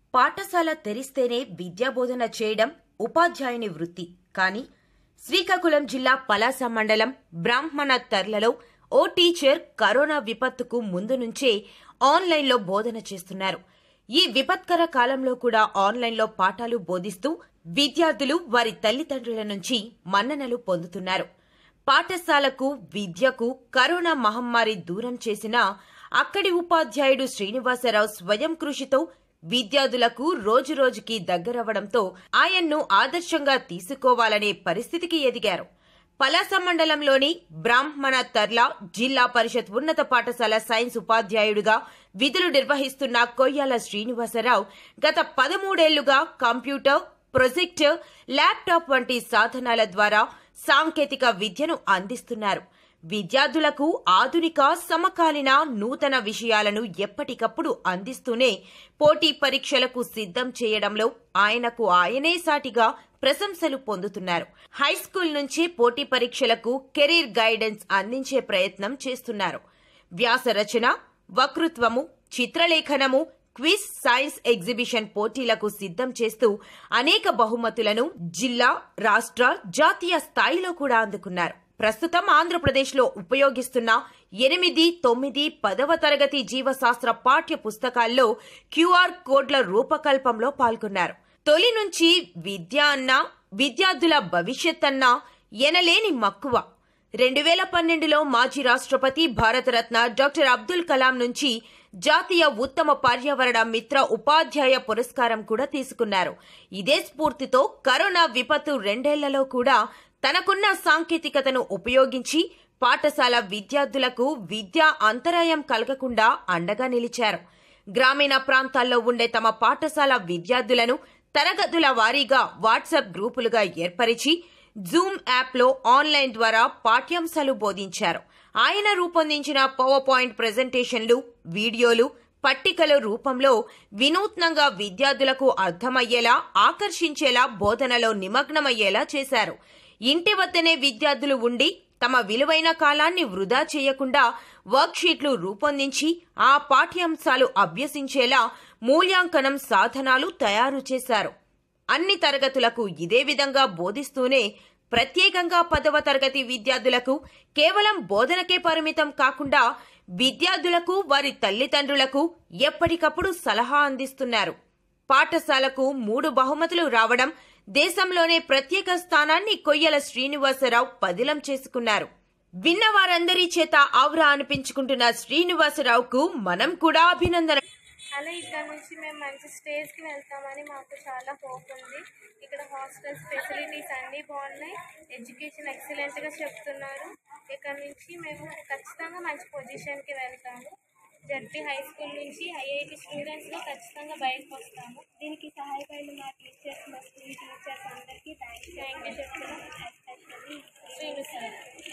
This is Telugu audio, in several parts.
పాఠశాల తెరిస్తేనే విద్యాబోధన చేయడం ఉపాధ్యాయుని వృత్తి కానీ శ్రీకాకుళం జిల్లా పలాస మండలం బ్రాహ్మణ తర్లలో ఓ టీచర్ కరోనా విపత్తుకు ముందు నుంచే ఆన్లైన్లో బోధన చేస్తున్నారు ఈ విపత్కర కాలంలో కూడా ఆన్లైన్లో పాఠాలు బోధిస్తూ విద్యార్థులు వారి తల్లిదండ్రుల నుంచి మన్ననలు పొందుతున్నారు పాఠశాలకు విద్యకు కరోనా మహమ్మారి దూరం చేసిన అక్కడి ఉపాధ్యాయుడు శ్రీనివాసరావు స్వయం కృషితో విద్యార్థులకు రోజురోజుకి దగ్గరవ్వడంతో ఆయన్ను ఆదర్శంగా తీసుకోవాలనే పరిస్థితికి ఎదిగారు పలాస మండలంలోని బ్రాహ్మణ తర్ల జిల్లా పరిషత్ ఉన్నత పాఠశాల సైన్స్ ఉపాధ్యాయుడిగా విధులు నిర్వహిస్తున్న కొయ్యాల శ్రీనివాసరావు గత పదమూడేళ్లుగా కంప్యూటర్ ప్రొజెక్టర్ ల్యాప్టాప్ వంటి సాధనాల ద్వారా సాంకేతిక విద్యను అందిస్తున్నారు విద్యార్థులకు ఆధునిక సమకాలీన నూతన విషయాలను ఎప్పటికప్పుడు అందిస్తూనే పోటీ పరీక్షలకు సిద్ధం చేయడంలో ఆయనకు ఆయనే సాటిగా ప్రశంసలు పొందుతున్నారు హైస్కూల్ నుంచి పోటీ పరీక్షలకు కెరీర్ గైడెన్స్ అందించే ప్రయత్నం చేస్తున్నారు వ్యాస రచన వక్తృత్వము చిత్రలేఖనము క్విజ్ సైన్స్ ఎగ్జిబిషన్ పోటీలకు సిద్ధం చేస్తూ అనేక బహుమతులను జిల్లా రాష్ట్ర జాతీయ స్థాయిలో కూడా అందుకున్నారు ప్రస్తుతం ఆంధ్రప్రదేశ్లో ఉపయోగిస్తున్న ఎనిమిది తొమ్మిది పదవ తరగతి జీవశాస్త్ర పాఠ్య పుస్తకాల్లో క్యూఆర్ కోడ్ల రూపకల్పంలో పాల్గొన్నారు తొలి నుంచి విద్య అన్నా విద్యార్థుల భవిష్యత్ అన్నా ఎనలేని మక్కువ రెండు వేల పన్నెండులో మాజీ రాష్ట్రపతి భారతరత్న డాక్టర్ అబ్దుల్ కలాం నుంచి జాతీయ ఉత్తమ పర్యావరణ మిత్ర ఉపాధ్యాయ పురస్కారం కూడా తీసుకున్నారు ఇదే స్ఫూర్తితో కరోనా విపత్తు రెండేళ్లలో కూడా తనకున్న సాంకేతికతను ఉపయోగించి పాఠశాల విద్యార్థులకు విద్యా అంతరాయం కలగకుండా అండగా నిలిచారు గ్రామీణ ప్రాంతాల్లో ఉండే తమ పాఠశాల విద్యార్థులను తరగతుల వారీగా వాట్సాప్ గ్రూపులుగా ఏర్పరిచి జూమ్ యాప్లో ఆన్లైన్ ద్వారా పాఠ్యాంశాలు బోధించారు ఆయన రూపొందించిన పవర్ పాయింట్ ప్రజెంటేషన్లు వీడియోలు పట్టికల రూపంలో వినూత్నంగా విద్యార్థులకు అర్థమయ్యేలా ఆకర్షించేలా బోధనలో నిమగ్నమయ్యేలా చేశారు ఇంటి వద్దనే విద్యార్థులు ఉండి తమ విలువైన కాలాన్ని వృధా చేయకుండా వర్క్షీట్లు రూపొందించి ఆ పాఠ్యాంశాలు అభ్యసించేలా మూల్యాంకనం సాధనాలు తయారు చేశారు అన్ని తరగతులకు ఇదే విధంగా బోధిస్తూనే ప్రత్యేకంగా పదవ తరగతి విద్యార్థులకు కేవలం బోధనకే పరిమితం కాకుండా విద్యార్థులకు వారి తల్లిదండ్రులకు ఎప్పటికప్పుడు సలహా అందిస్తున్నారు పాఠశాలకు మూడు బహుమతులు రావడం దేశంలోనే ప్రత్యేక స్థానాన్ని కొయ్యల శ్రీనివాసరావు పదిలం చేసుకున్నారు విన్న వారందరి చేత ఆవ్రా అనిపించుకుంటున్న శ్రీనివాసరావుకు మనం కూడా అభినందన అలా ఇక్కడ నుంచి మేము మంచి స్టేజ్కి వెళ్తామని మాకు చాలా హోప్ ఉంది ఇక్కడ హాస్టల్స్ ఫెసిలిటీస్ అన్నీ బాగున్నాయి ఎడ్యుకేషన్ ఎక్సలెంట్గా చెప్తున్నారు ఇక్కడ నుంచి మేము ఖచ్చితంగా మంచి పొజిషన్కి వెళ్తాము జడ్పీ హై స్కూల్ నుంచి ఐఐటి స్టూడెంట్స్గా ఖచ్చితంగా బయటకు వస్తాము దీనికి సహాయపడిన మా టీచర్స్ మా స్కూల్ టీచర్స్ అందరికీ థ్యాంక్ థ్యాంక్ యూ చెప్తున్నాం especially Srinu sir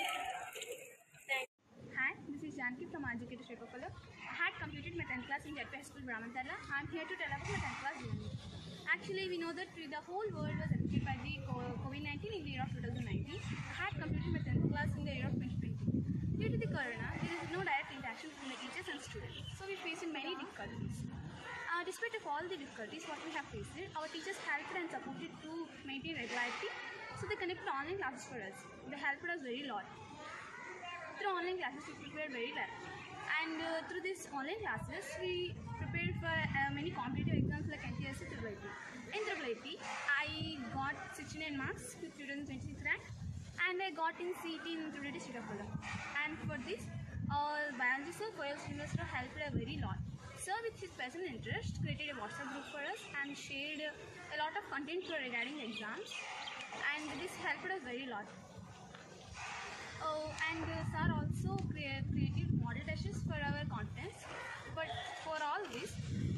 thank Hi, this is Janki from Educator Srikakulam. I had completed my 10th class in Jetpay High School, Brahmantala. I am here to tell about my 10th class journey. Actually, we know that the whole world was affected by the co- COVID-19 in the year of 2019. I had completed my 10th class in the year of 2020. Due to the corona, there is no direct interaction between the teachers and students, so we faced many difficulties. Uh, despite of all the difficulties what we have faced, our teachers helped and supported to maintain regularity, so they conducted online classes for us. They helped us very lot through online classes we prepared very well and uh, through these online classes we prepared for uh, many competitive exams like NTSC IIIT. In IIIT I got 69 marks with 2026 rank and I got in CET in IIIT Srikakulam and for this uh, biology sir Koyal Srivastava helped a very lot. Sir with his personal interest created a WhatsApp group for us and shared uh, a lot of content for regarding the exams and this helped us very lot. Oh, and uh, sir also crea- created model tests for our contents. But for all this,